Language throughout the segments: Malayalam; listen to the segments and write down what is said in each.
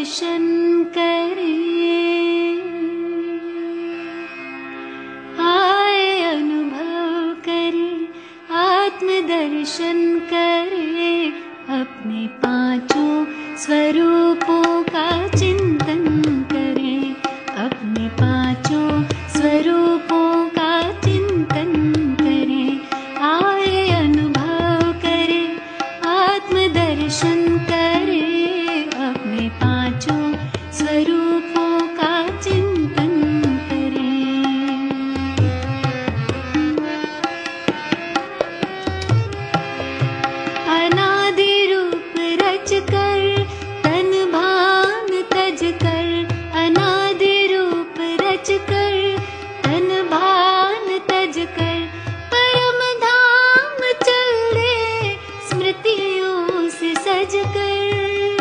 दर्शन करें आए अनुभव करें आत्मदर्शन करें अपने पांचों स्वरूपों का चिंतन करें अपने पांचों स्वरूपों का चिंतन करें आए अनुभव करें आत्मदर्शन करें अपने पांचों स्वरूपों का चिंतन करें अनादि रूप रच कर तन भान तज कर अनादि रूप रच कर तन भान तज कर परम धाम चल दे स्मृतियों से सज कर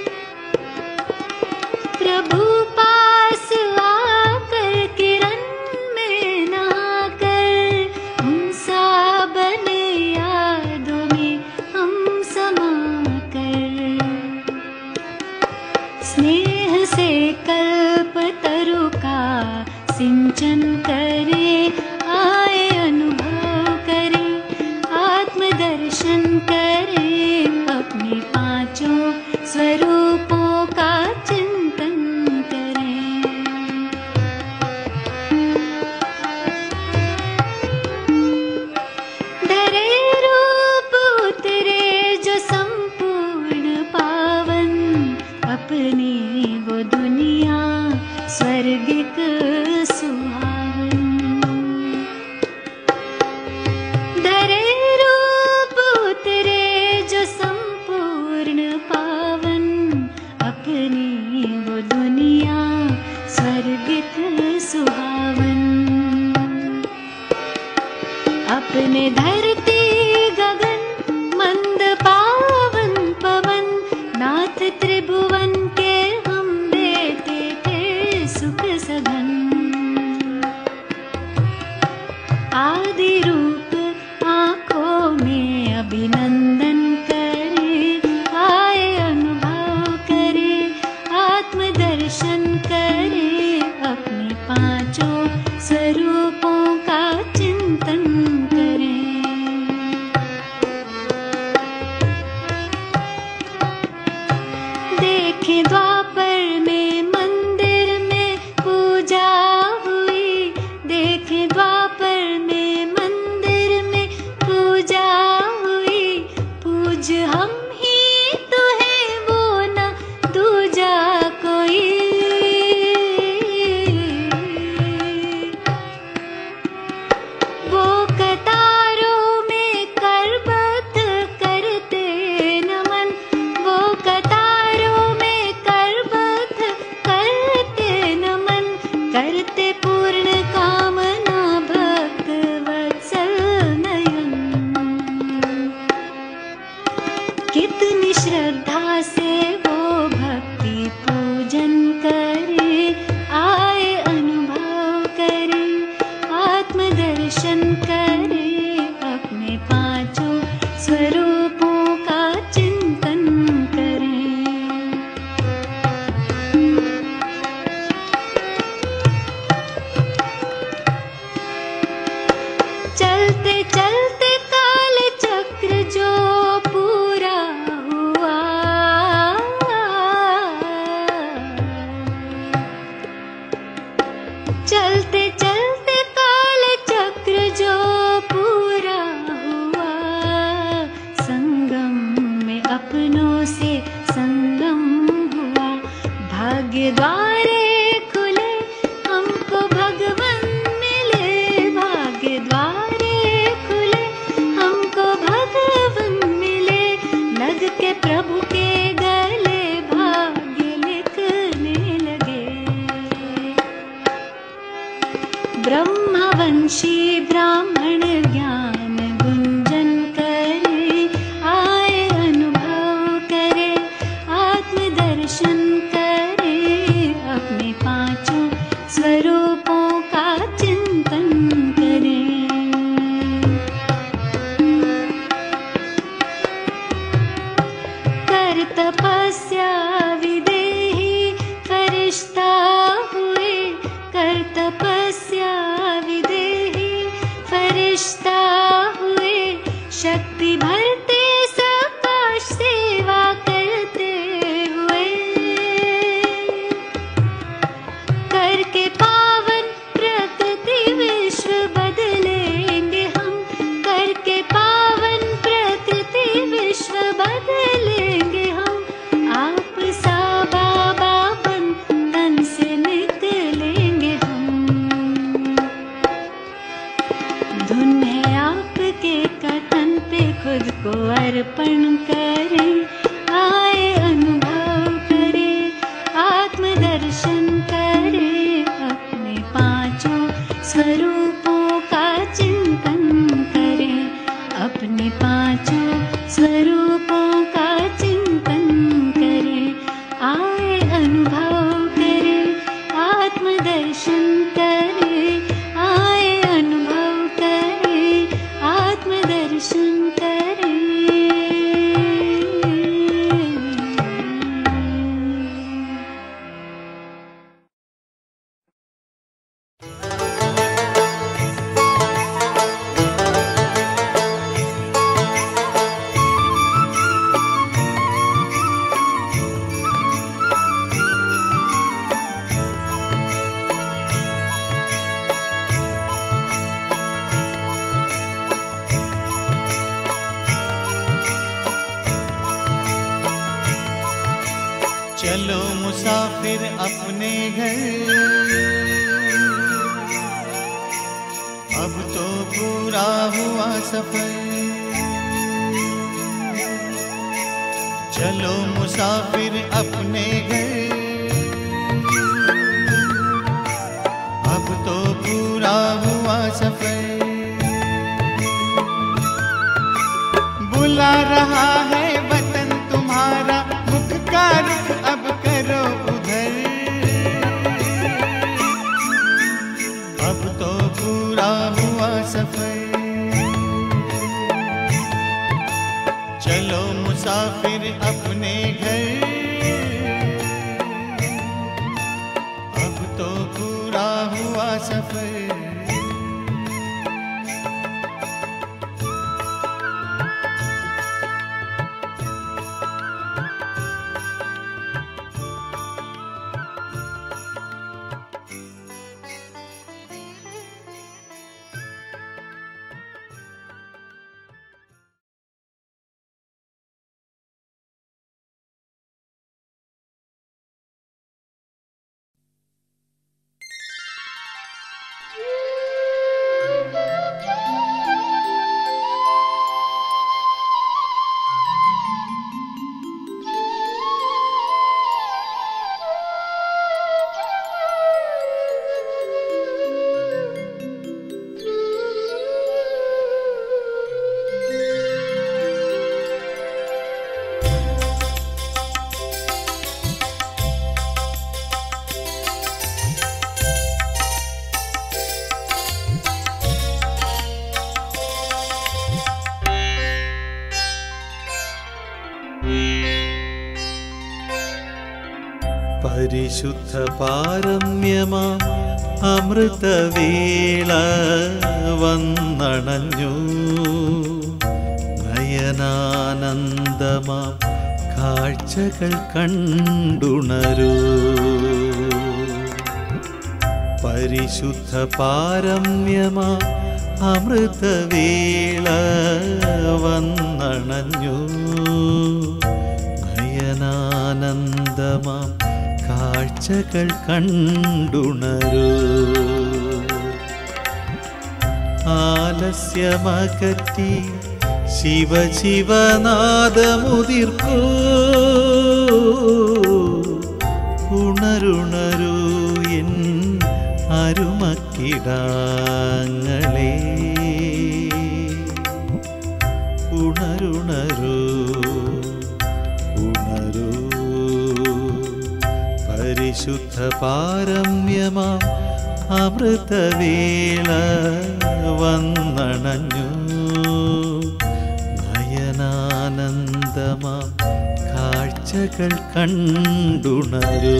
प्रभु पास आकर किरण में नहाकर हम सा बने यादों में हम समा कर स्नेह से कल्प तरु का सिंचन करे आए अनुभव करे आत्मदर्शन करे अपने पांचों स्वरूपों का चिंतन करें धरे रूप उतरे जो संपूर्ण पावन अपनी वो दुनिया स्वर्गिक सुहावन धरे रूप उतरे जो संपूर्ण पावन अपनी वो दुनिया स्वर्गिक सुहावन अपने धरती गगन मंद पावन पवन नाथ त्रिभुवन के हम देते थे सुख सघन आदि रूप आंखों में अभिनंदन करे आए अनुभव करे आत्मदर्शन करे अपने पांचों स्वरूपों का चिंतन करें देखे द्वापर में मंदिर में पूजा हुई देखे द्वापर में मंदिर में पूजा हुई पूज हम ही तो है वो न दूजा कोई वो कतारों में करबद्ध करते नमन वो कतारों में करबद्ध करते नमन करते पूर्ण कामना भक्त वत्सल नयन कितनी श्रद्धा से वो भक्ति पूजन करे आए अनुभव करे आत्मदर्शन करे अपने पांचों स्वरूपों का चिंतन करें चलते चलते काल चक्र जो पूरा हुआ चलते चलते काल चक्र जो पूरा हुआ संगम में अपनों से संगम हुआ भाग्य द्वारे खुले हमको भगवन मिले भाग्य द्वारे खुले हमको भगवन मिले लग के प्रभु के गले भाग्य लिखने लगे ब्रह्मवंशी ब्राह्मण ज्ञान गुंजन करे आए अनुभव करे आत्मदर्शन करे अपने पांचों स्वरूपों का चिंतन करें कर तपस्या विदेही चलो मुसाफिर अपने घर अब तो पूरा हुआ सफर चलो मुसाफिर अपने घर अब तो पूरा हुआ सफर बुला रहा है वतन तुम्हारा मुख का रुख अब करो उधर अब तो पूरा हुआ सफर चलो मुसाफिर अपने घर अब तो पूरा हुआ सफर പരിശുദ്ധ പാരമ്യമാ അമൃതവേള വന്നണഞ്ഞു നയനാനന്ദമാ കാഴ്ചകൾ കണ്ടുണരൂ പരിശുദ്ധ പാരമ്യമാ അമൃതവേള വന്നണഞ്ഞു നയനാനന്ദമാം കാഴ്ചകൾ കണ്ടുണരൂ ആലസ്യമകറ്റി ശിവശിവനാദമുതിർക്കൂ ഉണരുണരൂ എൻ അരുമക്കിടാങ്ങളെ ഉണരുണരൂ ഉണരൂ പരിശുദ്ധ പാരമ്യമാ അമൃതവേള വന്നണഞ്ഞു നയനാനന്ദമാ കാഴ്ചകൾ കണ്ടുണരൂ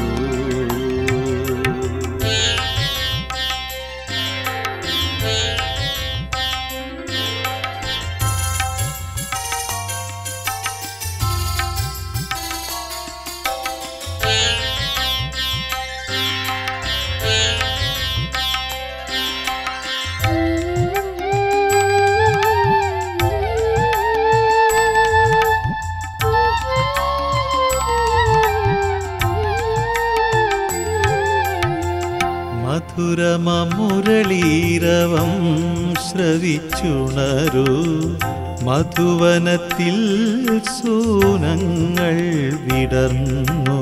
മധുരമമുരളീരവം ശ്രവിച്ചുണരൂ മധുവനത്തിൽ സൂനങ്ങൾ വിടർന്നു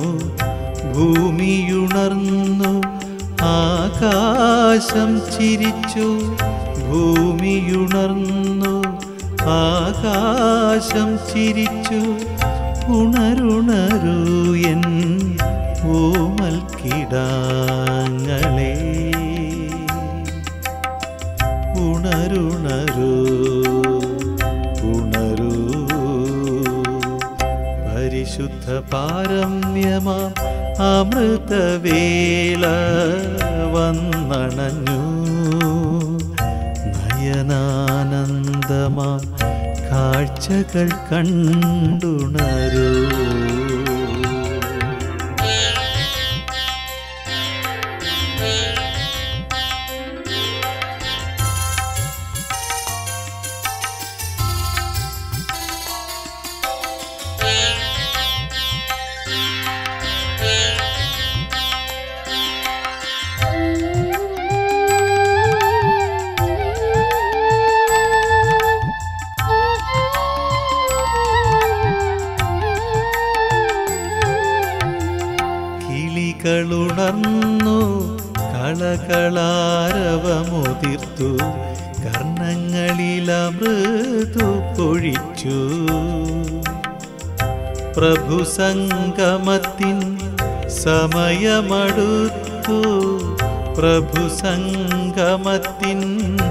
ഭൂമിയുണർന്നു ആകാശം ചിരിച്ചു ഭൂമിയുണർന്നു ആകാശം ചിരിച്ചു ഉണരുണരൂ എൻ ഓമൽ കിടാങ്ങളെ ഉണരുണരൂ ഉണരൂ പരിശുദ്ധ പാരമ്യമാ അമൃതവേള വന്നണഞ്ഞു നയനാനന്ദമാ കാഴ്ചകൾ കണ്ടുണരൂ കിളികളുണർന്നു കളകളാരവമുതിർത്തു കർണങ്ങളിലമൃതു പൊഴിച്ചു പ്രഭു സംഗമത്തിൻ സമയമടുത്തു പ്രഭു സംഗമത്തിൻ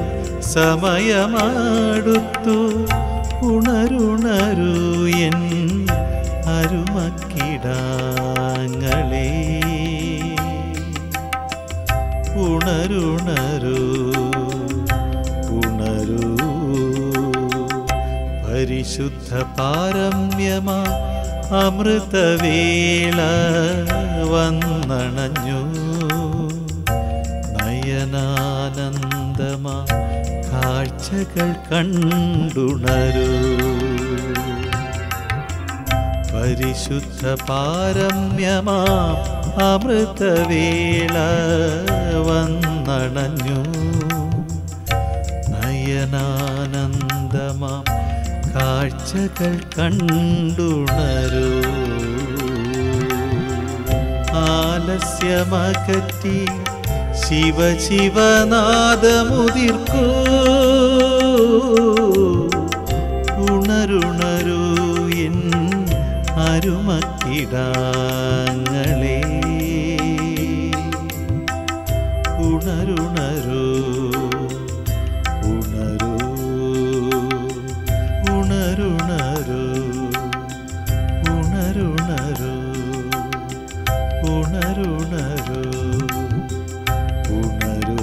സമയമടുത്തു ഉണരുണരു എൻ അരുമക്കിടാങ്ങളെ ഉണരുണരു ഉണരൂ പരിശുദ്ധ പാരമ്യമാ അമൃതവേള വന്നണഞ്ഞു നയനാനന്ദമാ കാഴ്ചകൾ കണ്ടുണരൂ പരിശുദ്ധ പാരമ്യമാ അമൃതവേള വന്നണഞ്ഞു നയനാനന്ദമാം കാഴ്ചകൾ കണ്ടുണരൂ ആലസ്യമകറ്റി ശിവ ശിവനാദമുതിർക്കൂ ഉണരുണരൂ എൻ അരുമക്കിടാങ്ങളെ ഉണരുണരൂ ഉണരൂ ഉണരുണരൂ ഉണരുണരൂ ഉണരുണരൂ ഉണരൂ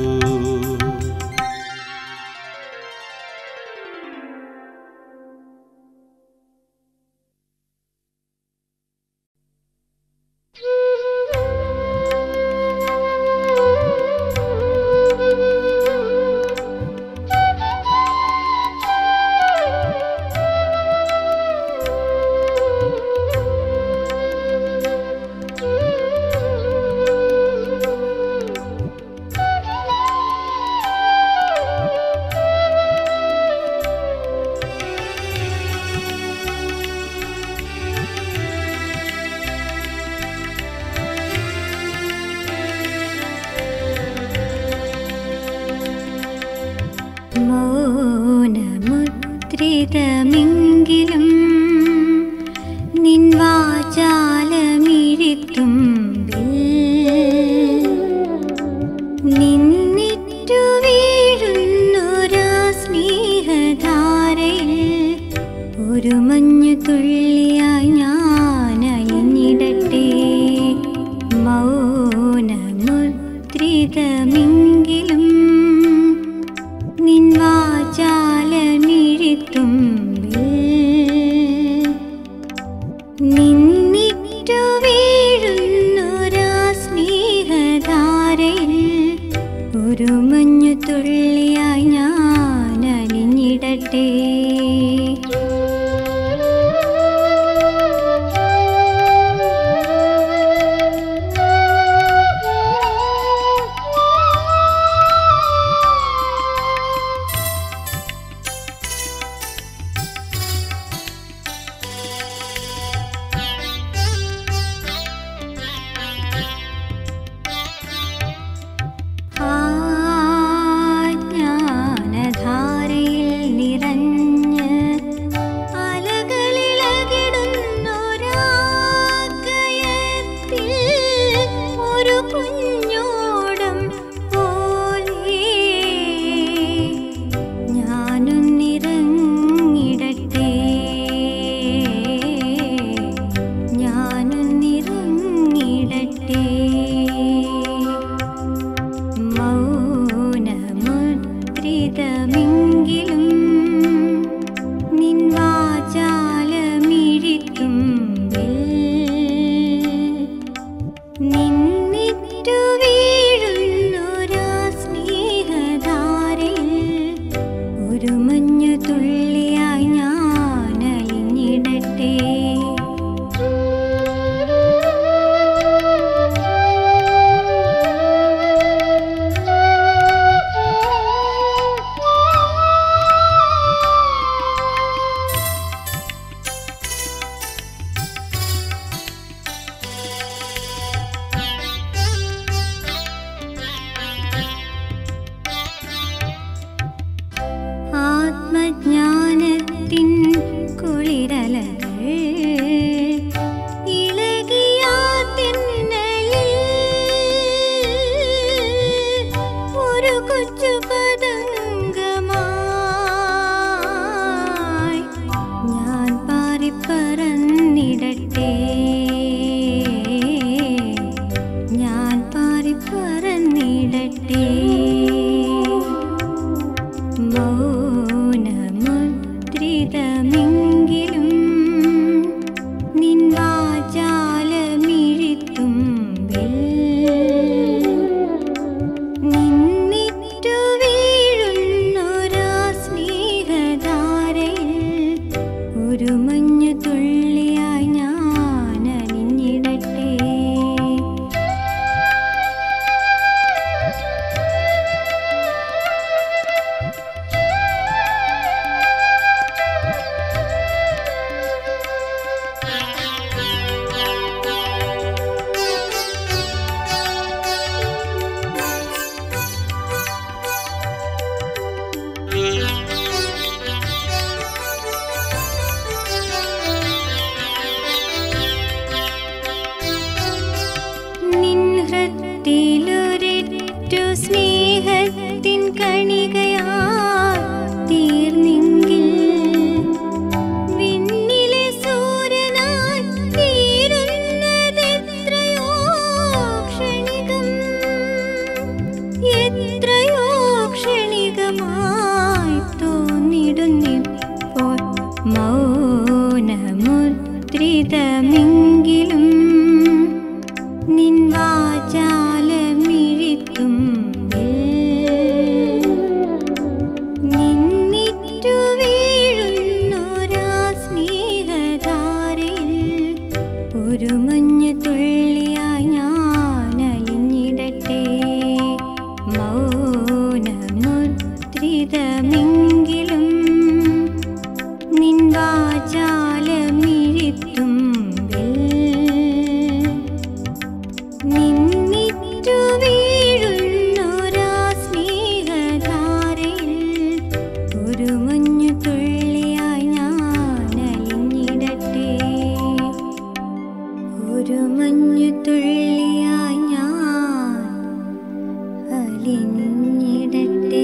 മൗനമുദ്രിതമെങ്കിലും നിൻ വാചാലമിഴിത്തുമ്പിൽ നിന്നിറ്റു വീഴുന്നൊരാ സ്നേഹധാരയിൽ ഒരു മഞ്ഞു തുള്ളിയായി ഞാൻ അലിഞ്ഞിടട്ടെ മൗനമുദ്രിതമെങ്കിലും നിൻ വാചാലമിഴിത്തുമ്പിൽ നിന്നിറ്റു വീഴുന്നൊരാ സ്നേഹധാരയിൽ ഒരു മഞ്ഞു തുള്ളിയായി ഞാൻ അലിഞ്ഞിടട്ടെ മുദ്രിതമെങ്കിലും നിൻ വാചാലമിഴിത്തും നിന്നിറ്റു വീഴുന്നൊരാ സ്നേഹധാരയിൽ ഒരു മഞ്ഞു തുള്ളിയായി ഞാൻ അലിഞ്ഞിടട്ടെ മൗനമുദ്രിതമെങ്കിലും നിൻ വാചാലമിഴിത്തും നിന്നിറ്റു വീഴുന്നൊരാ സ്നേഹധാരയിൽ ഒരു മഞ്ഞു തുള്ളിയായി ഞാൻ അലിഞ്ഞിടട്ടെ ഒരു മഞ്ഞു തുള്ളിയായി ഞാൻ അലിഞ്ഞിടട്ടെ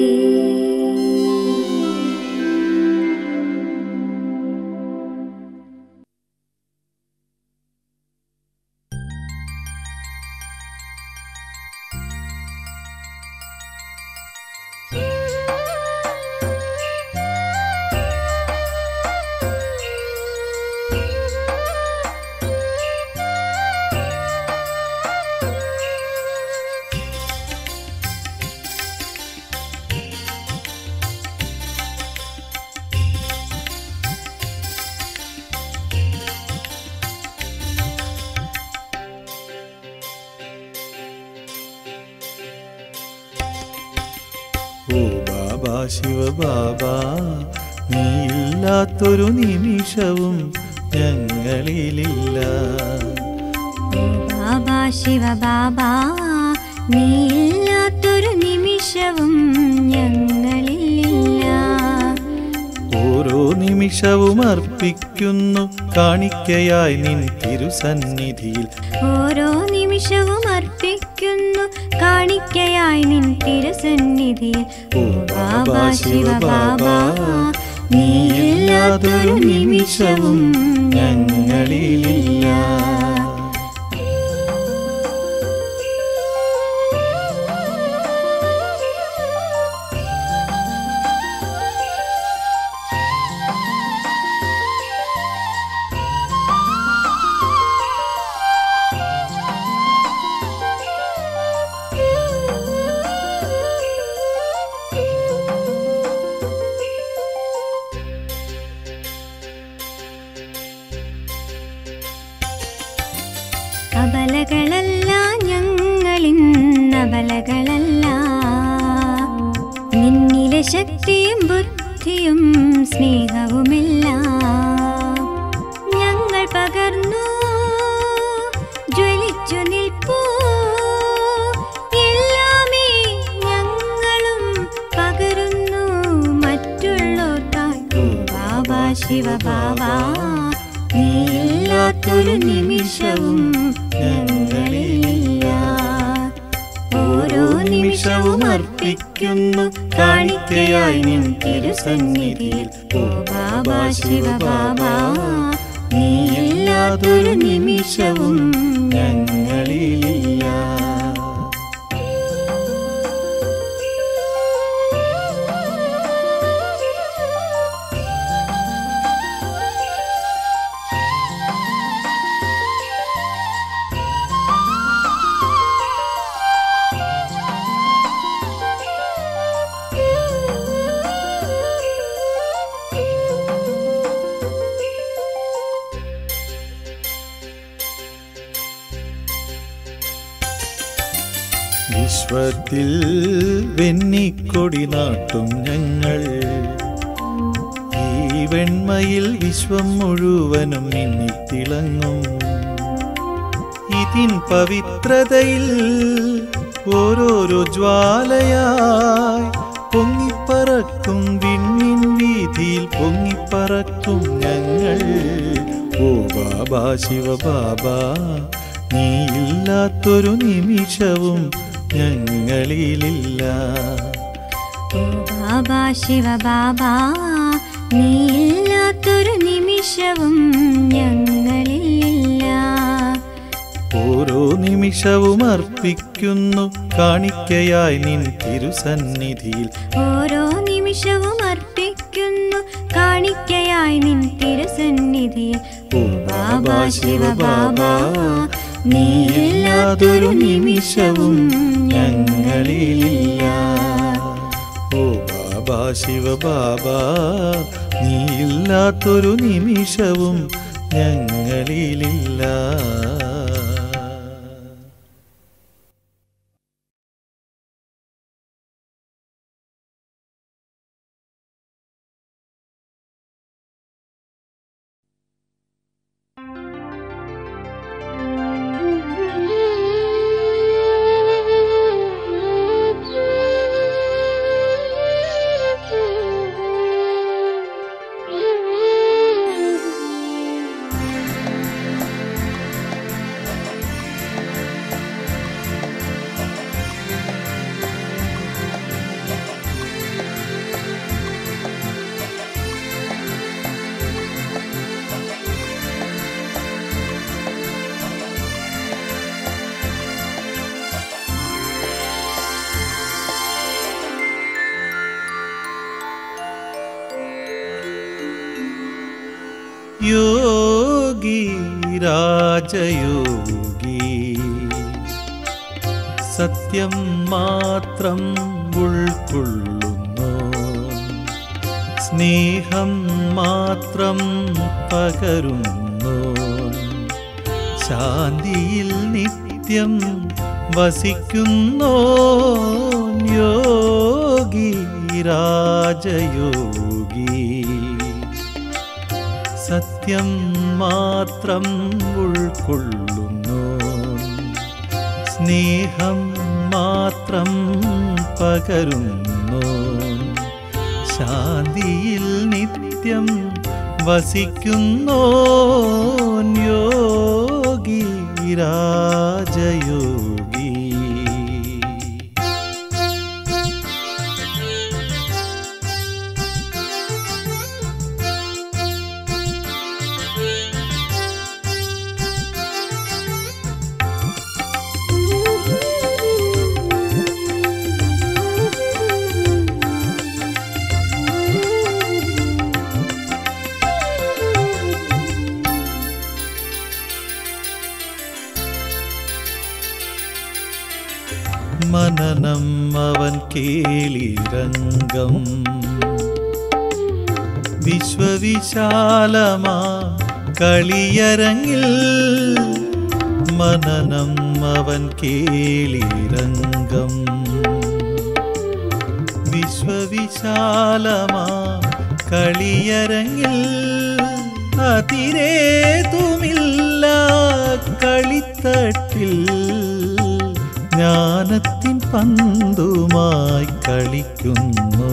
ഓ ബാബാ ശിവ ബാബാ നീയില്ലാത്തൊരു നിമിഷവും ഞങ്ങളിലില്ല ഓ ബാബാ ശിവ ബാബാ നീയില്ലാത്തൊരു നിമിഷവും ഞങ്ങളിലില്ല ഓരോ നിമിഷവും അർപ്പിക്കുന്നു കാണിക്കയായി നിൻ തിരുസന്നിധിയിൽ ഓരോ നിമിഷവും അർപ്പിക്കുന്നു കാണിക്കയായി നിൻ തിരുസന്നിധിയിൽ ഓ ബാബാ ശിവ ബാബാ നീയില്ലാത്തൊരു നിമിഷവും ഞങ്ങളിലില്ല അബലകളല്ല ഞങ്ങളിന്നബലകളല്ല നിന്നിലെ ശക്തിയും ബുദ്ധിയും സ്നേഹവുമെല്ലാം ഞങ്ങൾ പകർന്നു ജ്വലിച്ചു നിൽപ്പൂ എല്ലാമേ ഞങ്ങളും പകരുന്നു മറ്റുള്ളവർക്കായി ഓ ബാബാ ശിവ ബാബാ നീയില്ലാത്തൊരു നിമിഷവും ഞങ്ങളിലില്ല ഓരോ നിമിഷവും അർപ്പിക്കുന്നു കാണിക്കയായി നിൻ തിരുസന്നിധിയിൽ ഓ ബാബാ ശിവ ബാബാ നീയില്ലാത്തൊരു നിമിഷവും ഞങ്ങളിലില്ല വിശ്വത്തിൽ വെന്നിക്കൊടി നാട്ടും ഞങ്ങൾ ഈ വെണ്മയിൽ വിശ്വം മുഴുവനും മിന്നിത്തിളങ്ങും ഇതിൻ പവിത്രതയിൽ ഓരോരോ ജ്വാലയായി പൊങ്ങിപ്പറക്കും വിണ്ണിൻ വീതിയിൽ പൊങ്ങിപ്പറക്കും ഞങ്ങൾ ഓ ബാബാ ശിവ ബാബാ നീയില്ലാത്തൊരു നിമിഷവും ഞങ്ങളിലില്ല ഓ ബാബാ ശിവ ബാബാ നീയില്ലാത്തൊരു നിമിഷവും ഞങ്ങളിലില്ല ഓരോ നിമിഷവും അർപ്പിക്കുന്നു കാണിക്കയായി നിൻ തിരുസന്നിധിയിൽ ഓരോ നിമിഷവും അർപ്പിക്കുന്നു കാണിക്കയായി നിൻ തിരുസന്നിധിയിൽ ഓ ബാബ ശിവ ബാബ നീയില്ലാതൊരു നിമിഷവും ഞങ്ങളിലില്ല ഓ ബാബ ശിവ ബാബ നീയില്ലാത്തൊരു നിമിഷവും ഞങ്ങളിലില്ല യോഗി രാജയോഗി സത്യം മാത്രം ഉൾക്കൊള്ളുന്നു സ്നേഹം മാത്രം പകരുന്നു ശാന്തിയിൽ നിത്യം വസിക്കുന്നു യോഗി രാജയോഗി സത്യം മാത്രം ഉൾക്കൊള്ളുന്നു സ്നേഹം മാത്രം പകരുന്നു ശാന്തിയിൽ നിത്യം വസിക്കുന്നു യോഗി രാജയോഗി മനനം അവൻ കേളിരംഗം വിശ്വവിശാലമാ കളിയരങ്ങിൽ മനനം അവൻ കേളിരംഗം വിശ്വവിശാലമാ കളിയരങ്ങിൽ അതിരേതുമില്ല കളിത്തട്ടിൽ ജ്ഞാനത്തിൻ പന്തുമായി കളിക്കുന്നു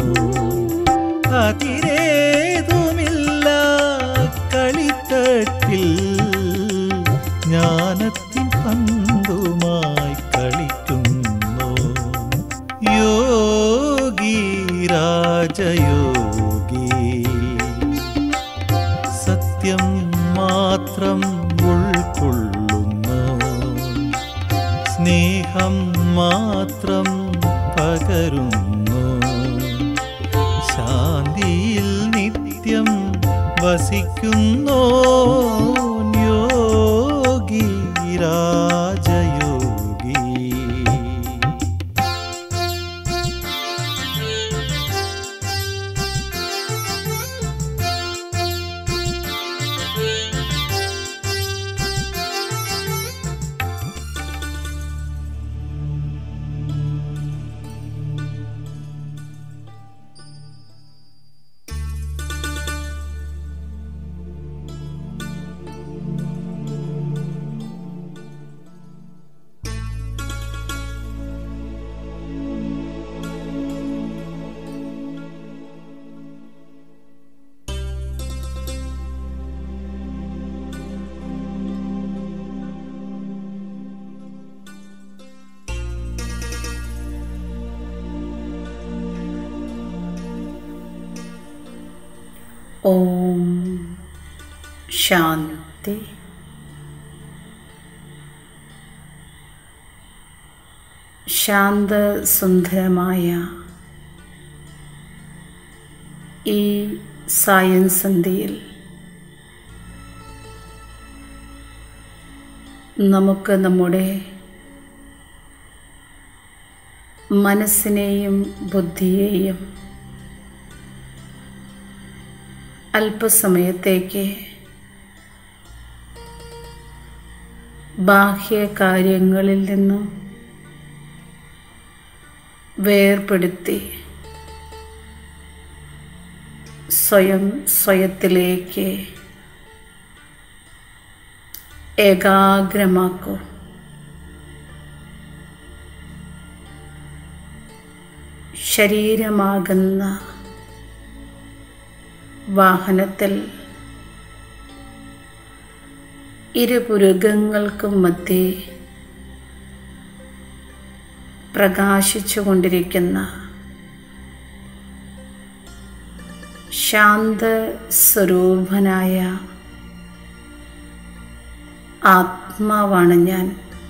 അതിരേതുമില്ല കളിത്തട്ടിൽ ജ്ഞാനത്തിൻ പന്തുമായി കളിക്കുന്നു യോഗി രാജയോഗി സത്യം മാത്രം ഉൾക്കൊള്ളുന്നു സ്നേഹം മാത്രം പകരുന്നു ശാന്തിയിൽ നിത്യം വസിക്കുന്നു യോഗി രാജയോഗി ഓം ശാന്തി ശാന്തസുന്ദരമായ ഈ സായം സന്ധ്യയിൽ നമുക്ക് നമ്മുടെ മനസ്സിനെയും ബുദ്ധിയെയും അല്പസമയത്തേക്ക് ബാഹ്യ കാര്യങ്ങളിൽ നിന്നും വേർപെടുത്തി സ്വയം സ്വയത്തിലേക്ക് ഏകാഗ്രമാക്കൂ ശരീരമാകുന്ന വാഹനത്തിൽ ഇരുപുരുഗങ്ങൾക്കും മധ്യേ പ്രകാശിച്ചുകൊണ്ടിരിക്കുന്ന ശാന്ത സ്വരൂപനായ ആത്മാവാണ് ഞാൻ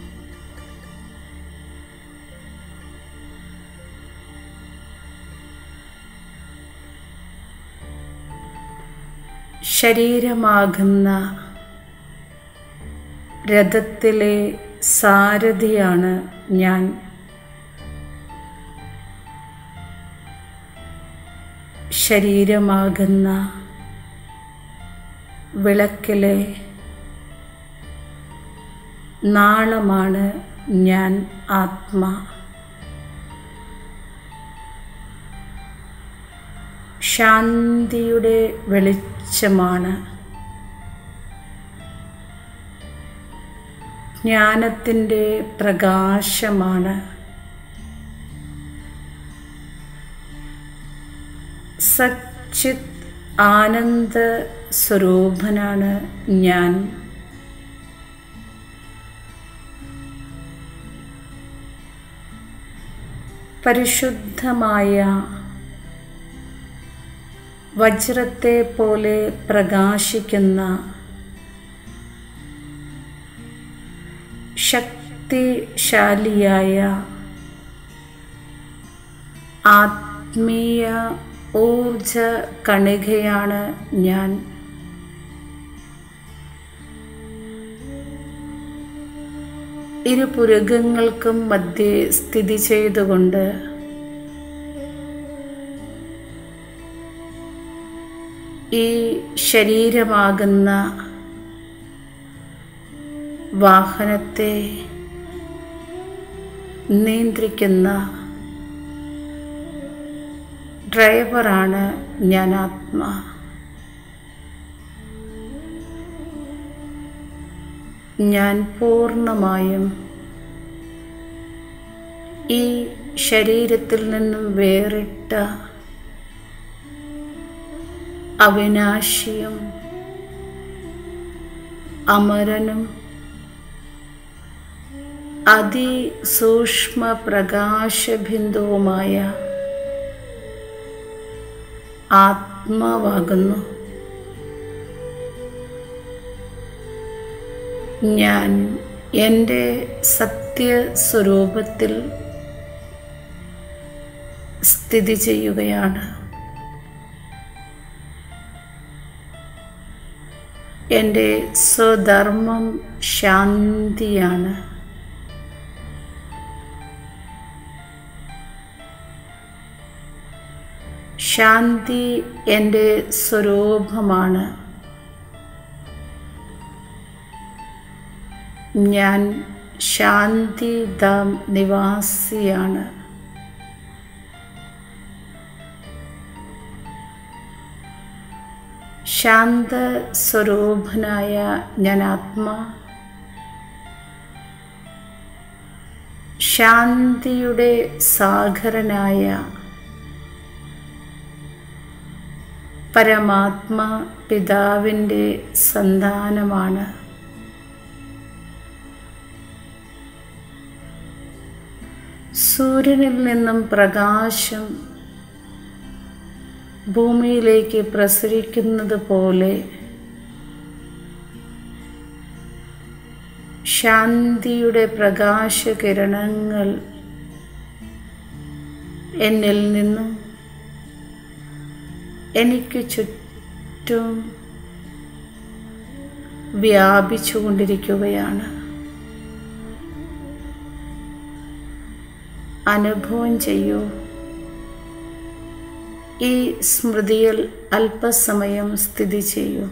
ശരീരമാകുന്ന രഥത്തിലെ സാരഥിയാണ് ഞാൻ ശരീരമാകുന്ന വിളക്കിലെ നാളമാണ് ഞാൻ ആത്മാ ശാന്തിയുടെ വെളിച്ചമാണ് ജ്ഞാനത്തിൻ്റെ പ്രകാശമാണ് സച്ചിത് ആനന്ദ സ്വരൂപനാണ് ഞാൻ പരിശുദ്ധമായ വജ്രത്തെ പോലെ പ്രകാശിക്കുന്ന ശക്തിശാലിയായ ആത്മീയ ഊർജ കണികയാണ് ഞാൻ ഇരുപുരുഗങ്ങൾക്കും മധ്യേ സ്ഥിതി ചെയ്തുകൊണ്ട് ഈ ശരീരമാകുന്ന വാഹനത്തെ നിയന്ത്രിക്കുന്ന ഡ്രൈവറാണ് ഞാൻ ആത്മാ ഞാൻ പൂർണ്ണമായും ഈ ശരീരത്തിൽ നിന്നും വേറിട്ട അവിനാശിയും അമരനും അതിസൂക്ഷ്മ പ്രകാശബിന്ദുവുമായ ആത്മാവാകുന്നു ഞാൻ എൻ്റെ സത്യസ്വരൂപത്തിൽ സ്ഥിതി ചെയ്യുകയാണ് എൻ്റെ സ്വധർമ്മം ശാന്തിയാണ് ശാന്തി എൻ്റെ സ്വരൂപമാണ് ഞാൻ ശാന്തിധാം നിവാസിയാണ് ശാന്ത സ്വരൂപനായ ഞാൻ ആത്മാ ശാന്തിയുടെ സാഗരനായ പരമാത്മാ പിതാവിൻ്റെ സന്താനമാണ് സൂര്യനിൽ നിന്നും പ്രകാശം ഭൂമിയിലേക്ക് പ്രസരിക്കുന്നത് പോലെ ശാന്തിയുടെ പ്രകാശകിരണങ്ങൾ എന്നിൽ നിന്നും എനിക്ക് ചുറ്റും വ്യാപിച്ചുകൊണ്ടിരിക്കുകയാണ് അനുഭവം ചെയ്യൂ ഈ സ്മൃതിയിൽ അല്പസമയം സ്ഥിതി ചെയ്യൂ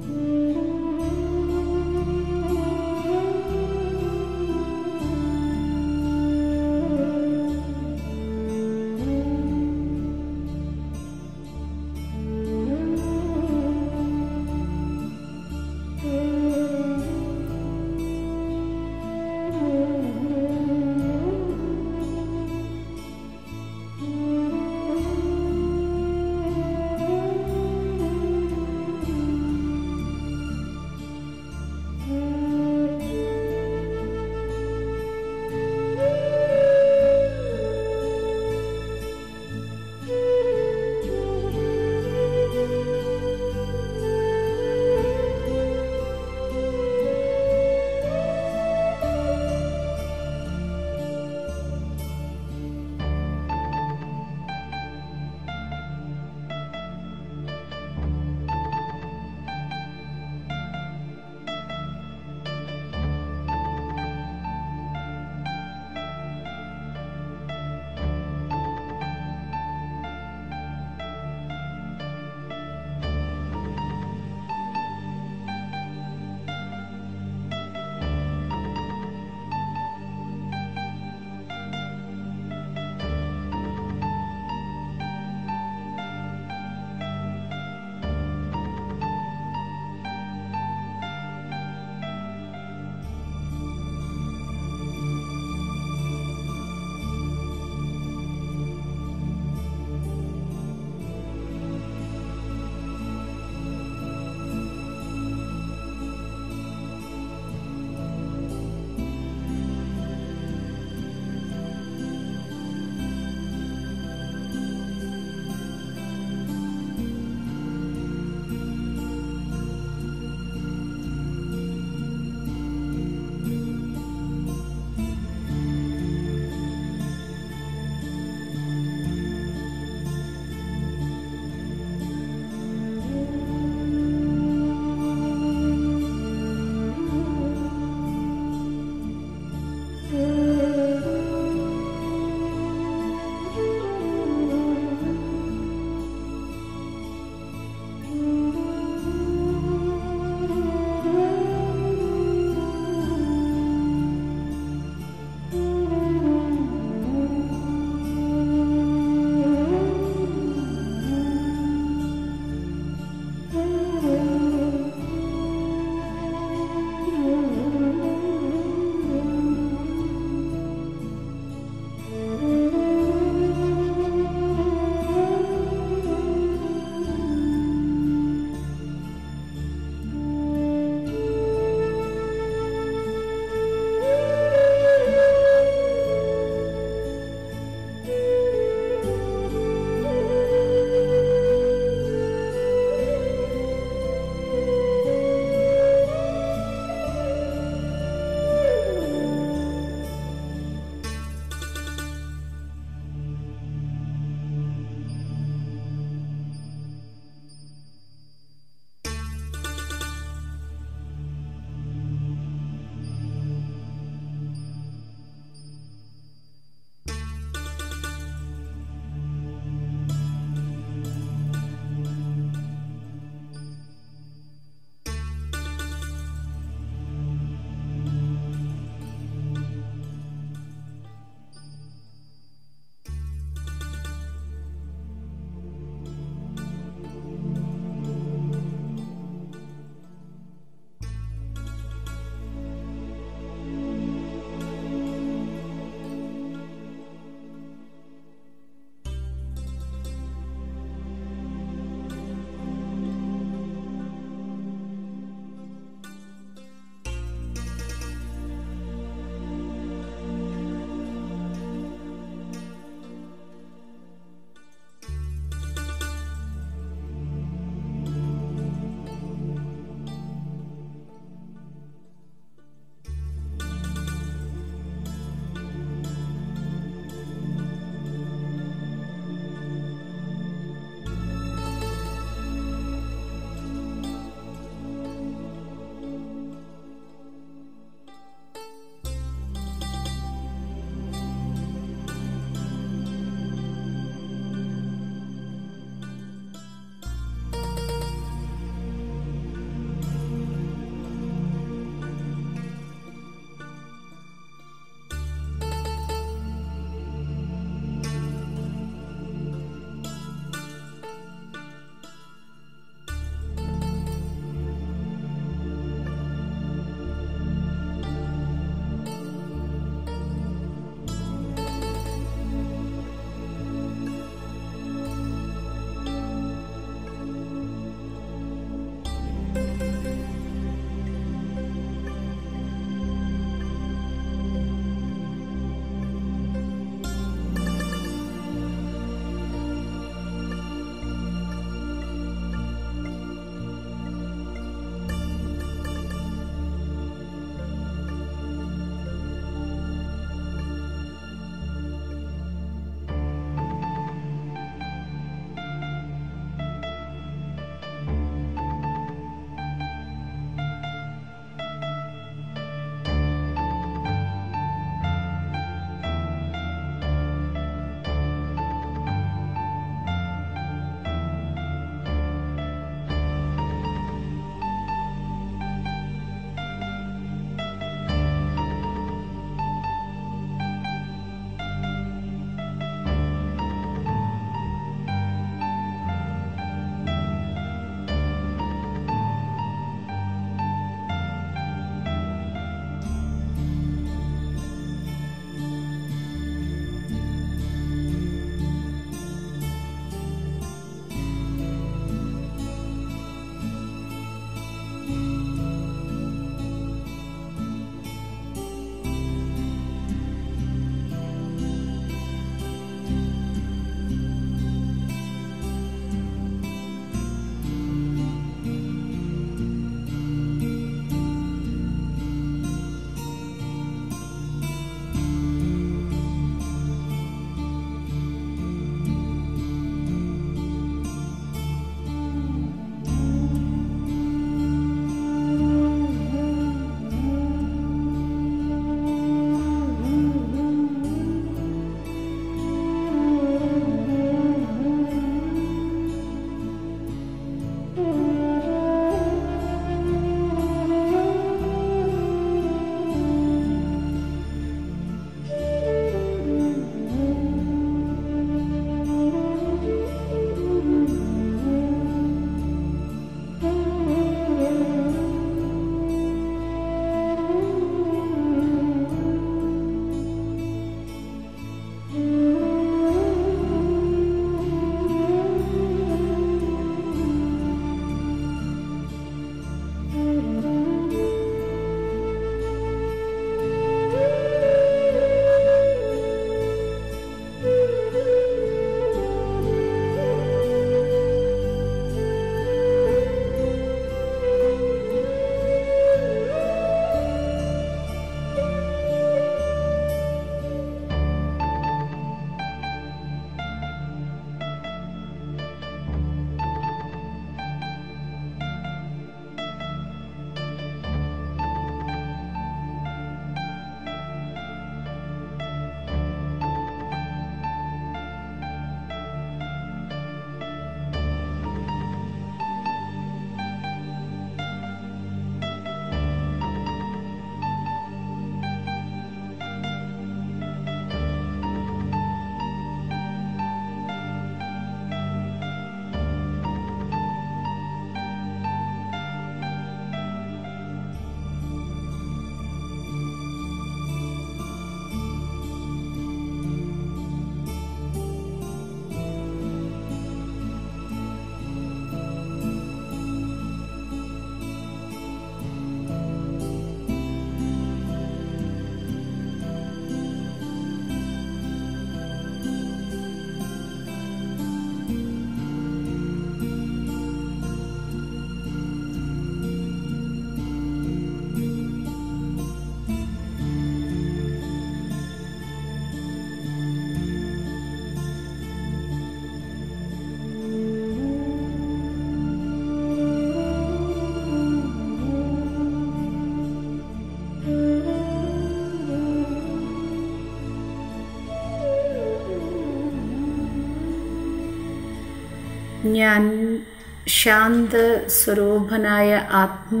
ഞാൻ ശാന്ത സ്വരൂപനായ ആത്മ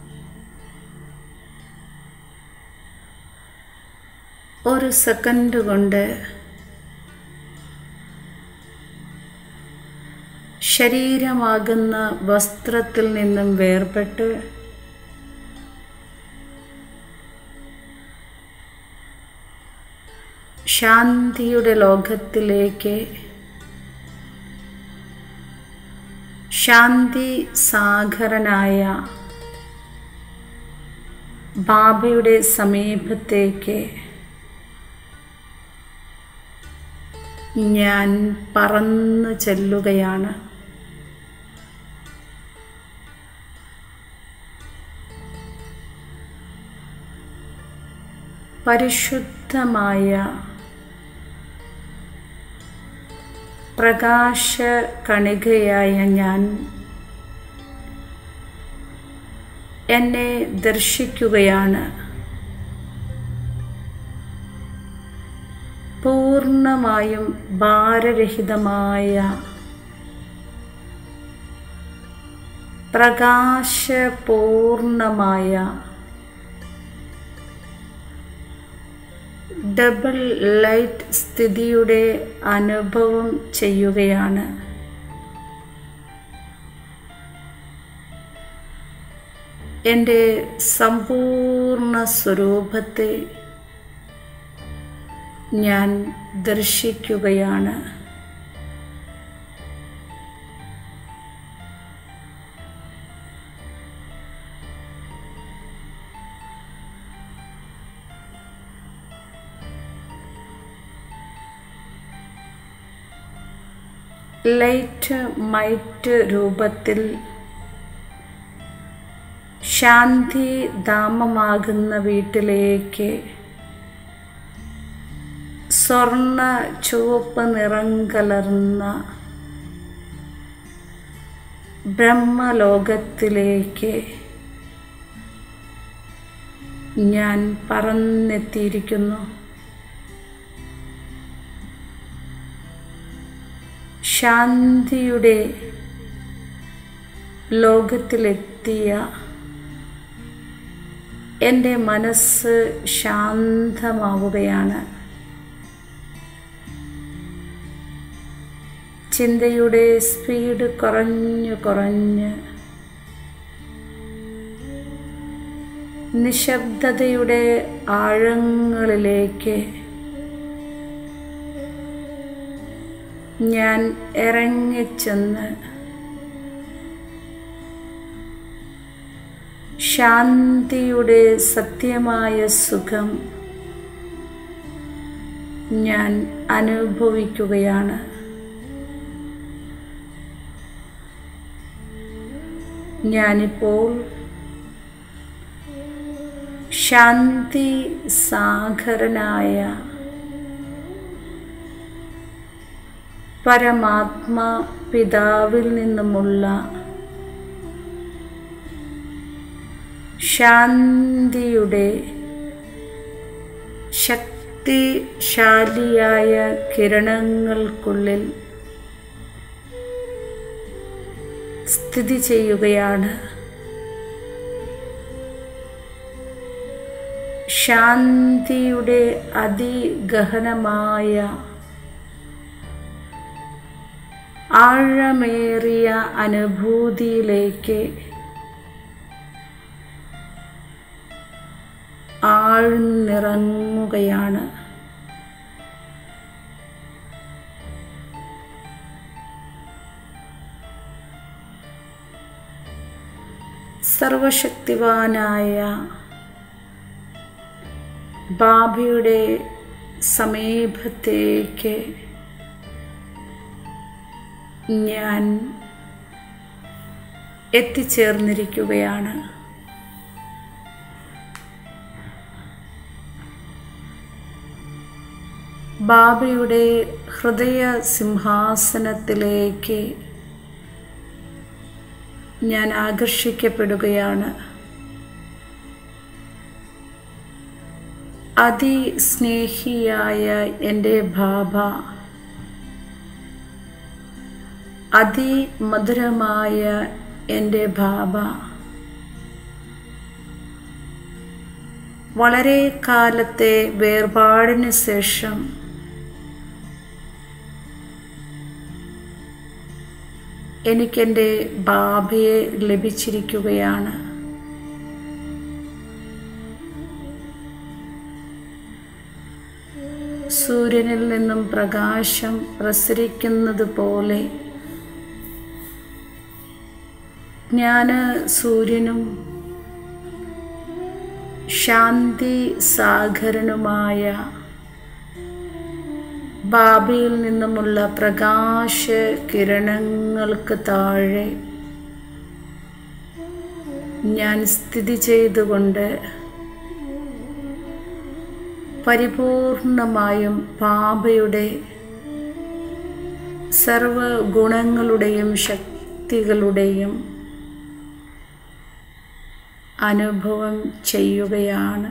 ഒരു സെക്കൻഡ് കൊണ്ട് ശരീരമാകുന്ന വസ്ത്രത്തിൽ നിന്നും വേർപെട്ട് ശാന്തിയുടെ ലോകത്തിലേക്ക് ശാന്തി സാഗരനായ ബാബയുടെ സമീപത്തേക്ക് ഞാൻ പറന്നു ചെല്ലുകയാണ് പരിശുദ്ധമായ പ്രകാശ കണികയായ ഞാൻ എന്നെ ദർശിക്കുകയാണ് പൂർണ്ണമായും ഭാരരഹിതമായ പ്രകാശപൂർണമായ ഡബിൾ ലൈറ്റ് സ്ഥിതിയുടെ അനുഭവം ചെയ്യുകയാണ് എൻ്റെ സമ്പൂർണ്ണ സ്വരൂപത്തെ ഞാൻ ദർശിക്കുകയാണ് ലൈറ്റ് മൈറ്റ് രൂപത്തിൽ ശാന്തി ധാമമാകുന്ന വീട്ടിലേക്ക് സ്വർണ്ണ ചുവപ്പ് നിറം കലർന്ന ബ്രഹ്മലോകത്തിലേക്ക് ഞാൻ പറന്നെത്തിയിരിക്കുന്നു ശാന്തിയുടെ ലോകത്തിലെത്തിയ എൻ്റെ മനസ്സ് ശാന്തമാവുകയാണ് ചിന്തയുടെ സ്പീഡ് കുറഞ്ഞു കുറഞ്ഞ് നിശബ്ദതയുടെ ആഴങ്ങളിലേക്ക് ഞാൻ ഇറങ്ങിച്ചെന്ന് ശാന്തിയുടെ സത്യമായ സുഖം ഞാൻ അനുഭവിക്കുകയാണ് ഞാനിപ്പോൾ ശാന്തി സാഗരനായ പരമാത്മാ പിതാവിൽ നിന്നുമുള്ള ശാന്തിയുടെ ശക്തിശാലിയായ കിരണങ്ങൾക്കുള്ളിൽ സ്ഥിതി ചെയ്യുകയാണ് ശാന്തിയുടെ അതിഗഹനമായ ആഴമേറിയ അനുഭൂതിയിലേക്ക് ആഴ്ന്നിറങ്ങുകയാണ് സർവശക്തിവാനായ ബാബയുടെ സമീപത്തേക്ക് ഞാൻ എത്തിച്ചേർന്നിരിക്കുകയാണ് ബാബയുടെ ഹൃദയ സിംഹാസനത്തിലേക്ക് ഞാൻ ആകർഷിക്കപ്പെടുകയാണ് അതിസ്നേഹിയായ എൻ്റെ ബാബ അതിമധുരമായ എൻ്റെ ബാബ വളരെ കാലത്തെ വേർപാടിന് ശേഷം എനിക്കെൻ്റെ ബാബയെ ലഭിച്ചിരിക്കുകയാണ് സൂര്യനിൽ നിന്നും പ്രകാശം പ്രസരിക്കുന്നത് പോലെ ഞാൻ സൂര്യനും ശാന്തി സാഗരനുമായ ബാബയിൽ നിന്നുമുള്ള പ്രകാശ കിരണങ്ങൾക്ക് താഴെ ഞാൻ സ്ഥിതി ചെയ്തുകൊണ്ട് പരിപൂർണമായും ബാബയുടെ സർവ ഗുണങ്ങളുടെയും ശക്തികളുടെയും അനുഭവം ചെയ്യുകയാണ്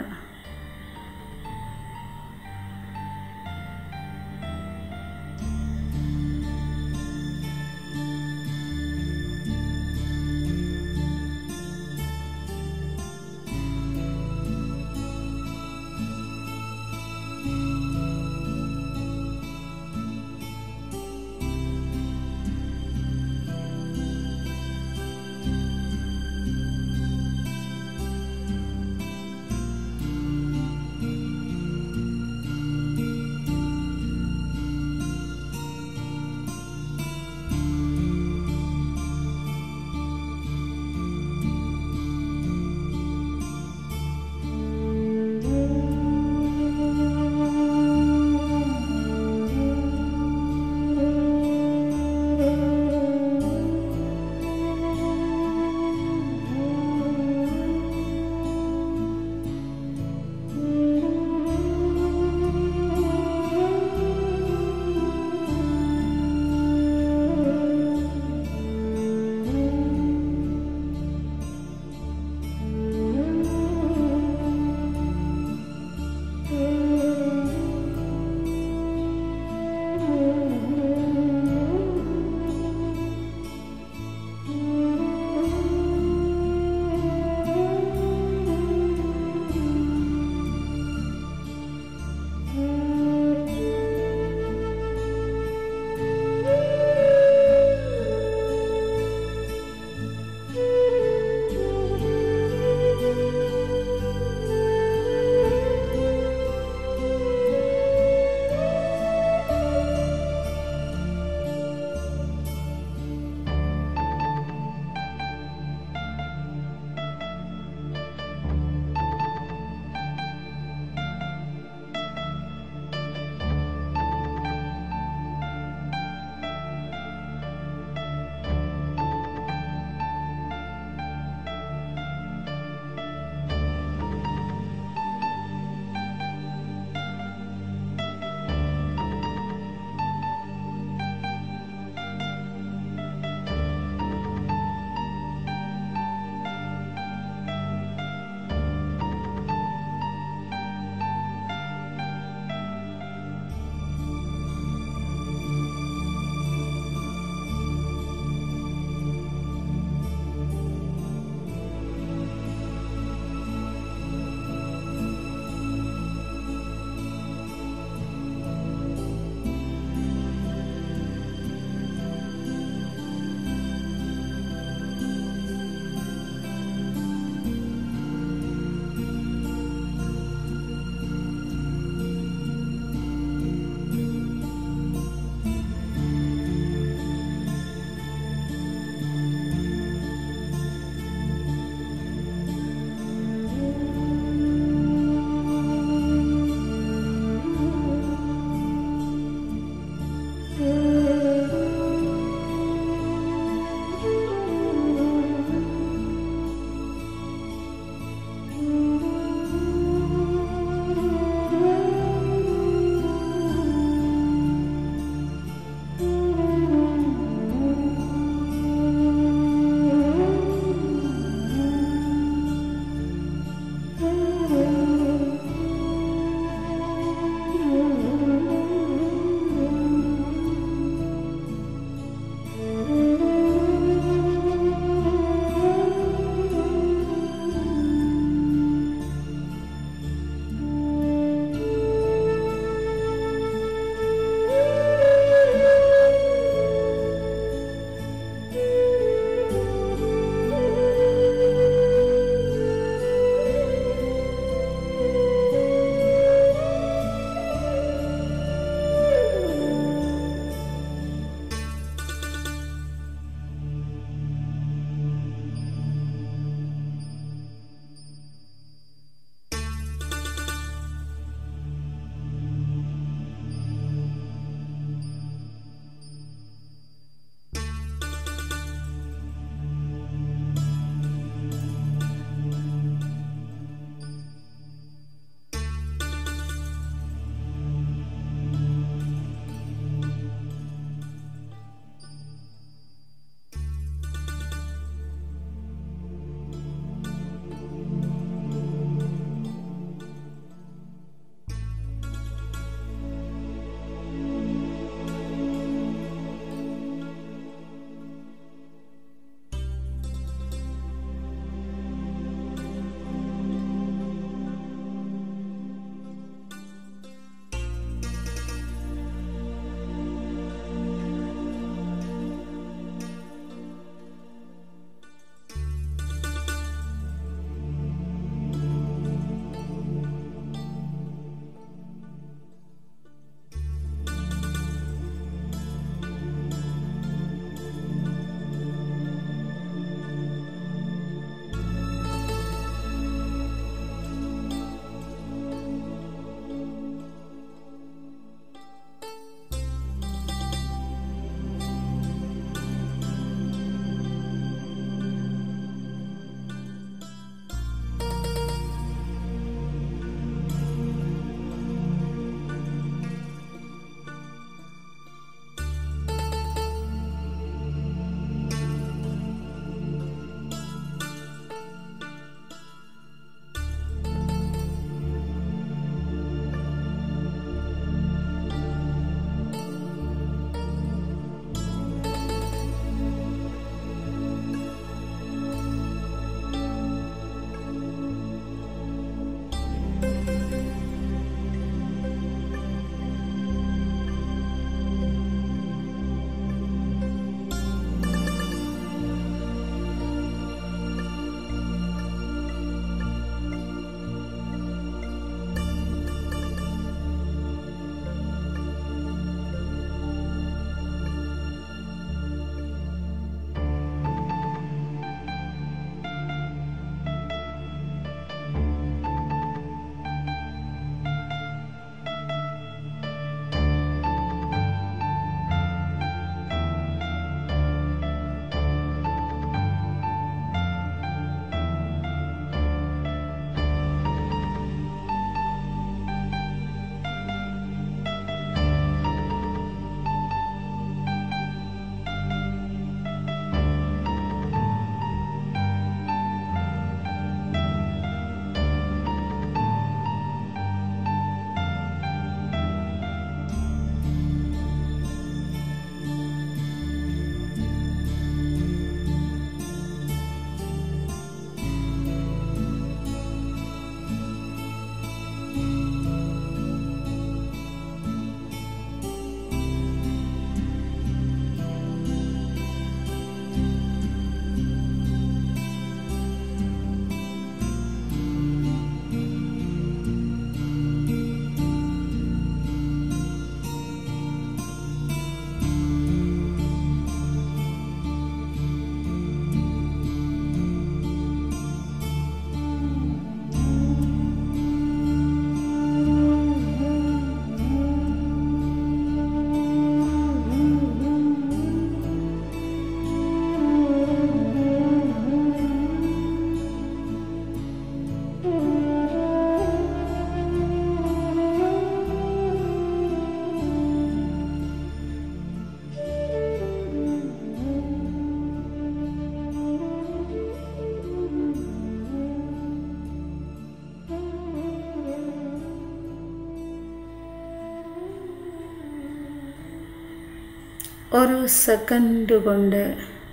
ഒരു സെക്കൻഡ് കൊണ്ട്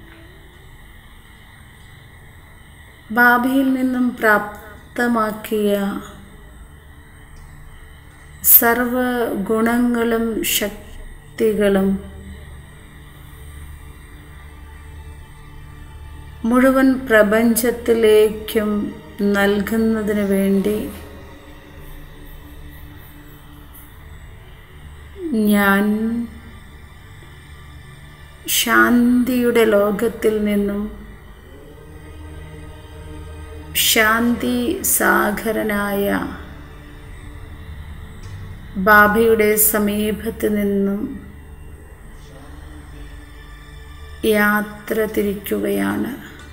ബാബയിൽ നിന്നും പ്രാപ്തമാക്കിയ സർവ ഗുണങ്ങളും ശക്തികളും മുഴുവൻ പ്രപഞ്ചത്തിലേക്കും നൽകുന്നതിന് വേണ്ടി ഞാൻ ശാന്തിയുടെ ലോകത്തിൽ നിന്നും ശാന്തി സാഗരനായ ബാബയുടെ സമീപത്ത് നിന്നും യാത്ര തിരിക്കുകയാണ്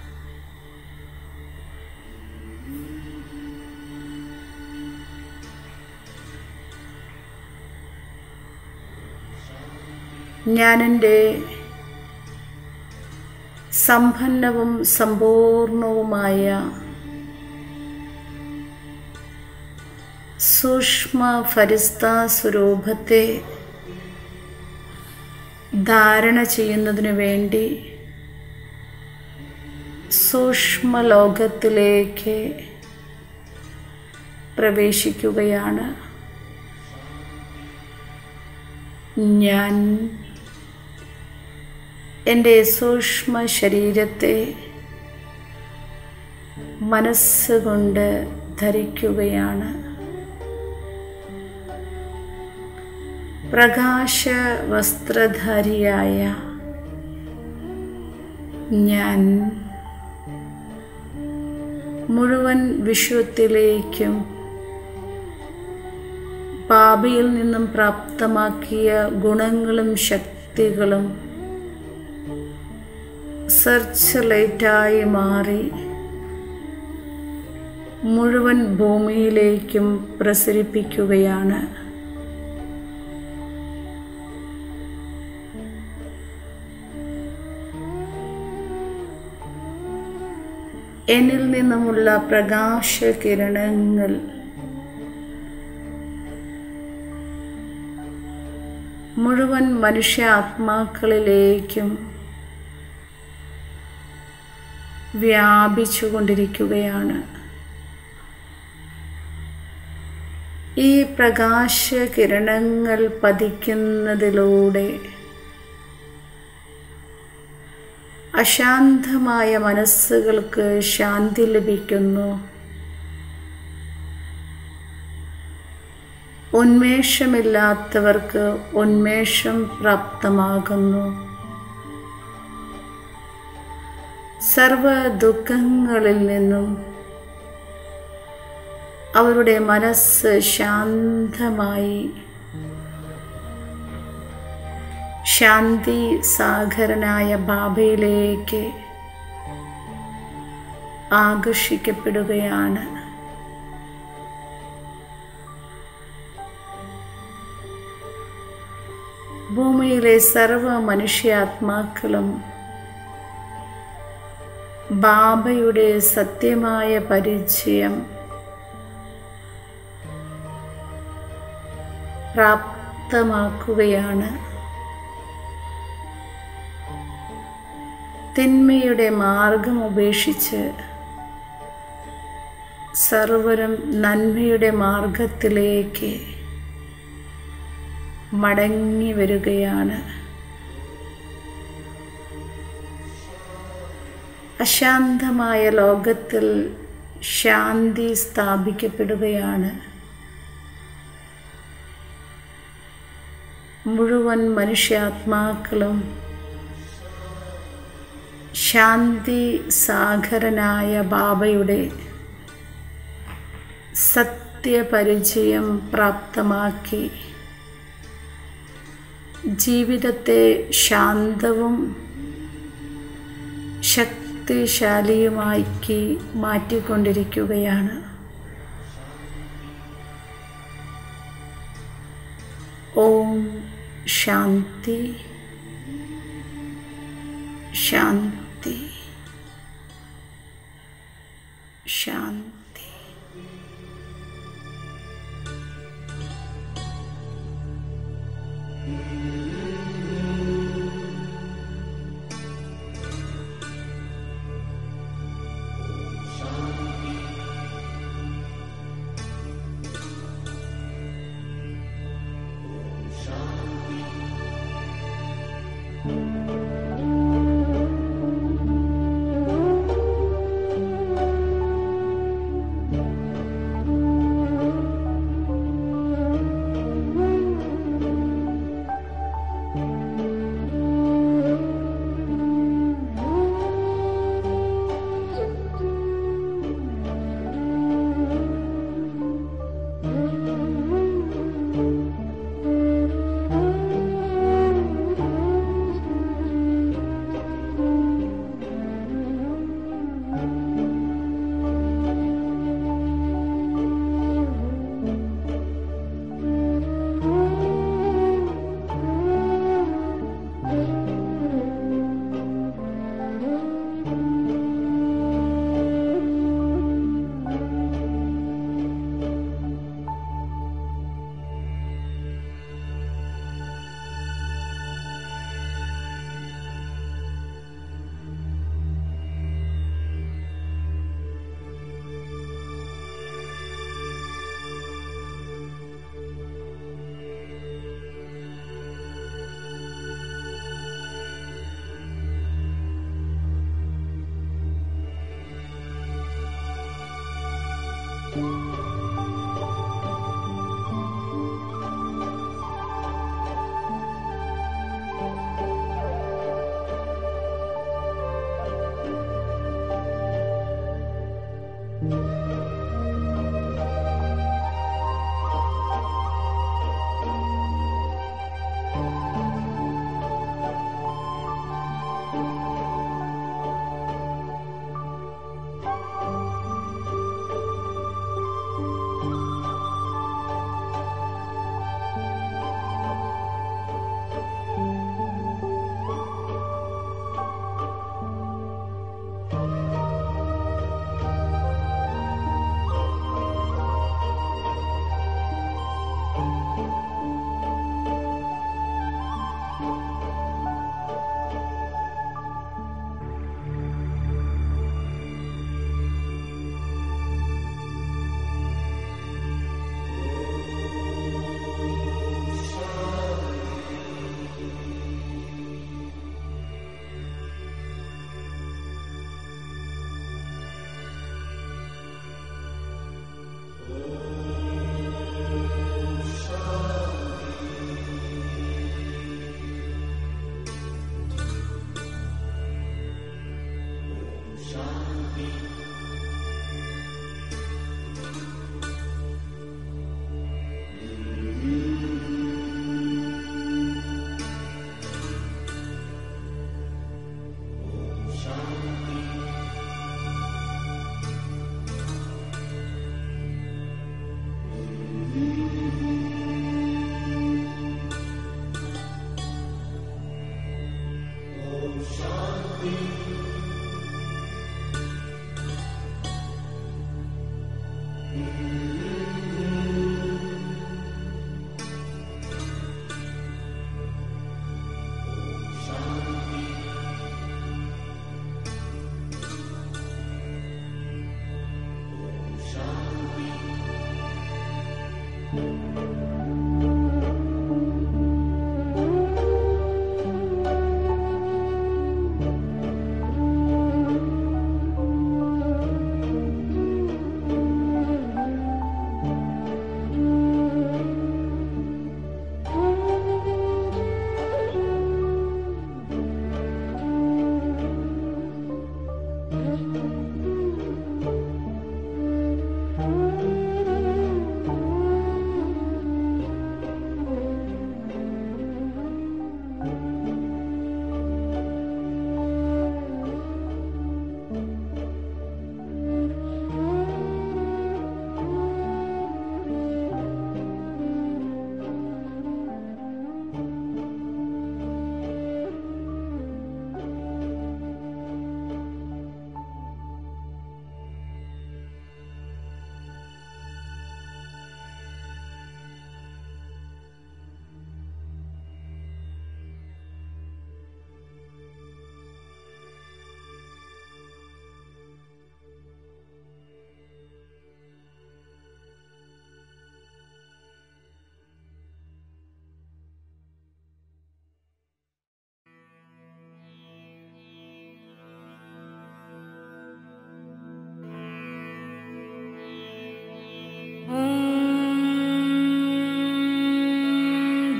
ഞാനെൻ്റെ സമ്പന്നവും സമ്പൂർണവുമായ സൂക്ഷ്മ ഫരിസ്ത സ്വരൂപത്തെ ധാരണ ചെയ്യുന്നതിനു വേണ്ടി സൂക്ഷ്മ ലോകത്തിലേക്ക് പ്രവേശിക്കുകയാണ് ഞാൻ എൻ്റെ സൂക്ഷ്മ ശരീരത്തെ മനസ്സുകൊണ്ട് ധരിക്കുകയാണ് പ്രകാശ വസ്ത്രധാരിയായ ഞാൻ മുഴുവൻ വിശ്വത്തിലേക്കും ബാബയിൽ നിന്നും പ്രാപ്തമാക്കിയ ഗുണങ്ങളും ശക്തികളും സെർച്ച് ലൈറ്റായി മാറി മുഴുവൻ ഭൂമിയിലേക്കും പ്രസരിപ്പിക്കുകയാണ് എന്നിൽ നിന്നുമുള്ള പ്രകാശ കിരണങ്ങൾ മുഴുവൻ മനുഷ്യ ആത്മാക്കളിലേക്കും വ്യാപിച്ചുകൊണ്ടിരിക്കുകയാണ് ഈ പ്രകാശ കിരണങ്ങൾ പതിക്കുന്നതിലൂടെ അശാന്തമായ മനസ്സുകൾക്ക് ശാന്തി ലഭിക്കുന്നു ഉന്മേഷമില്ലാത്തവർക്ക് ഉന്മേഷം പ്രാപ്തമാകുന്നു സർവ ദുഃഖങ്ങളിൽ നിന്നും അവരുടെ മനസ്സ് ശാന്തമായി ശാന്തി സാഗരനായ ബാബയിലേക്ക് ആകർഷിക്കപ്പെടുകയാണ് ഭൂമിയിലെ സർവ മനുഷ്യാത്മാക്കളും ബാബയുടെ സത്യമായ പരിചയം പ്രാപ്തമാക്കുകയാണ് തിന്മയുടെ മാർഗം ഉപേക്ഷിച്ച് സർവരും നന്മയുടെ മാർഗത്തിലേക്ക് മടങ്ങി വരികയാണ് അശാന്തമായ ലോകത്തിൽ ശാന്തി സ്ഥാപിക്കപ്പെടുകയാണ് മുഴുവൻ മനുഷ്യാത്മാക്കളും ശാന്തി സാഗരനായ ബാബയുടെ സത്യപരിചയം പ്രാപ്തമാക്കി ജീവിതത്തെ ശാന്തവും ശക്തിശാലിയുമാക്കി മാറ്റിക്കൊണ്ടിരിക്കുകയാണ് ഓം ശാന്തി ശാന്തി ശാന്തി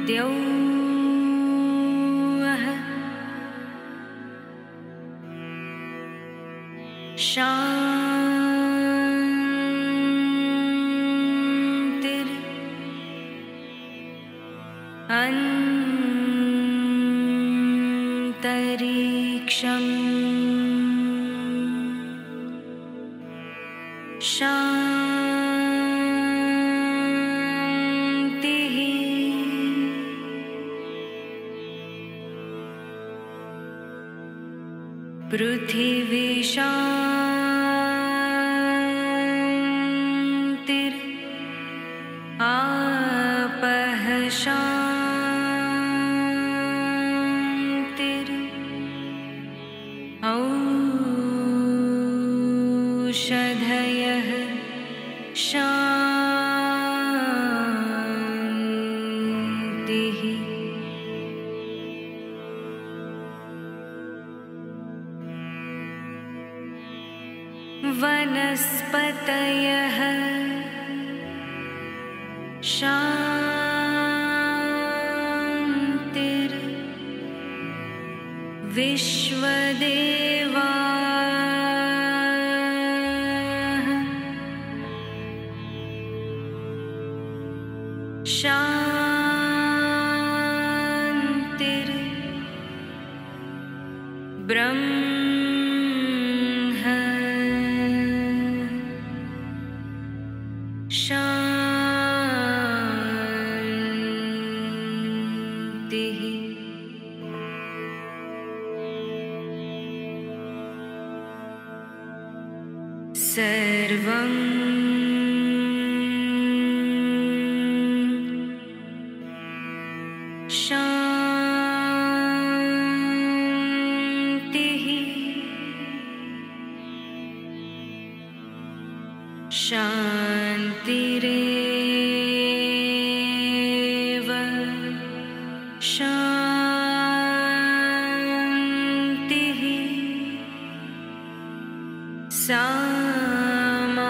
द्यौः शान्तिर् अन्तरिक्षम् शान्तिः पृथिवी शान्तिर् आपः शान्तिर् औषधयः शान्तिः वनस्पतयः शान्तिर् विश्वदेवा शान्तिर् ब्रह्म शान्तिः सर्वं शान्तिः शान्तिरेव शान्तिः सामा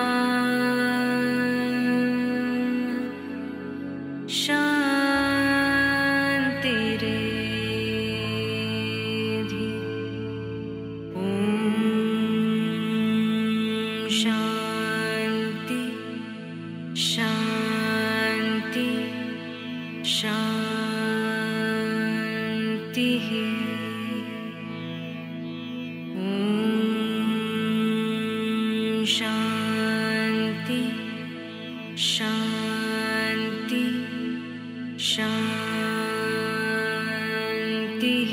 शान्तिरेधि ॐ शान्ति शान्ति शान्तिः ॐ शान्ति शान्ति शान्तिः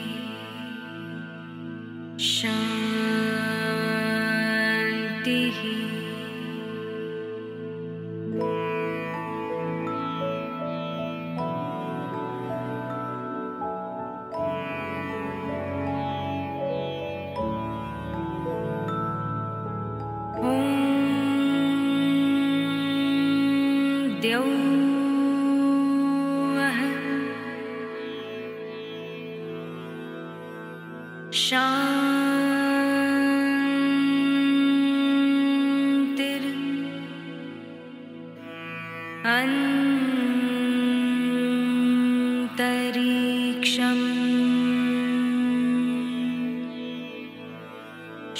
शान्तिः ॐ द्यौः शान्तिर् अन्तरिक्षम्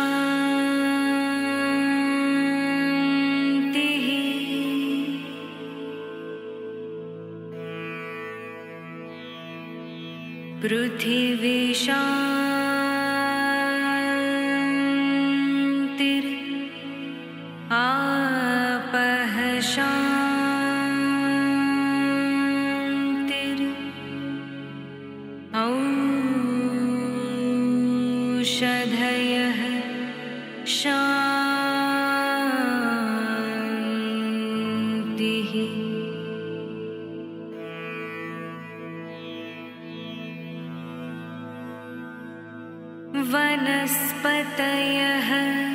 शान्तिः पृथिवी शान्तिर् आपः शान्तिर् औषधयः शान्तिः वनस्पतयः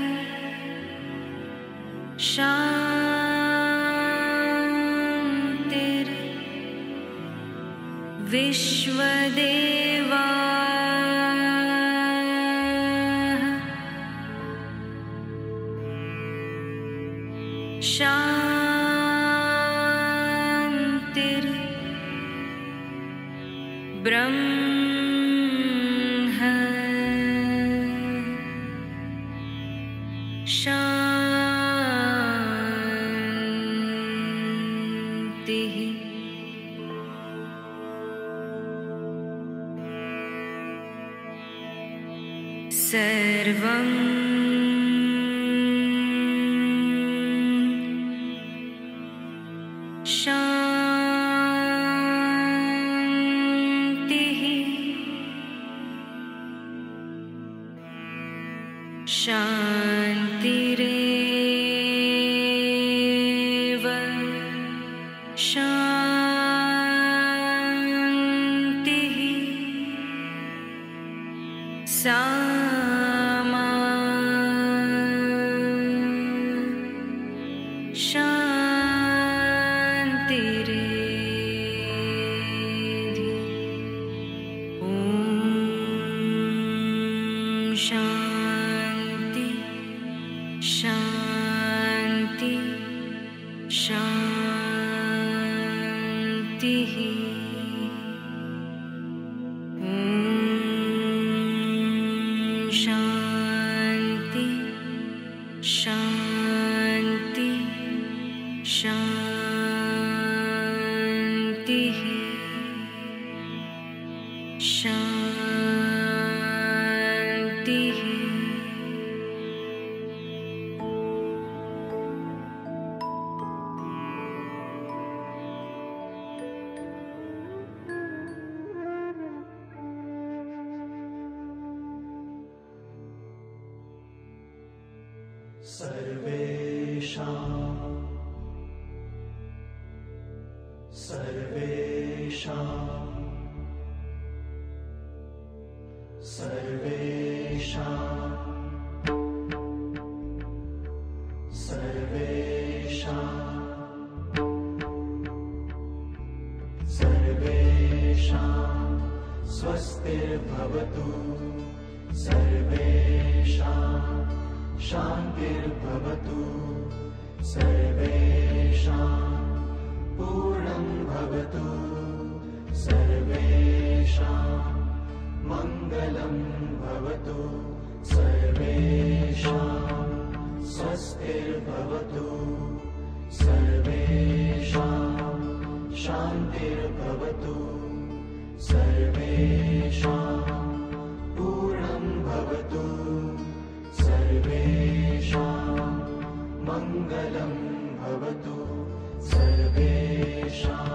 शान्तिर् विश्वदेवा शान्तिर् ब्रह्म शान्तिः सर्वं शान्तिः शान्तिरेव शान्तिः सामा शान्तिरेधि ॐ शान्ति शान्ति शान्तिः ॐ शान्ति शान्ति शान्तिः शान्तिः स्वस्तिर्भवतु सर्वेषां शान्तिर्भवतु सर्वेषां पूर्णं भवतु सर्वेषां मङ्गलं भवतु सर्वेषां स्वस्तिर्भवतु सर्वेषां शान्तिर्भवतु सर्वेषां पूर्णं भवतु सर्वेषां मङ्गलं भवतु सर्वेषां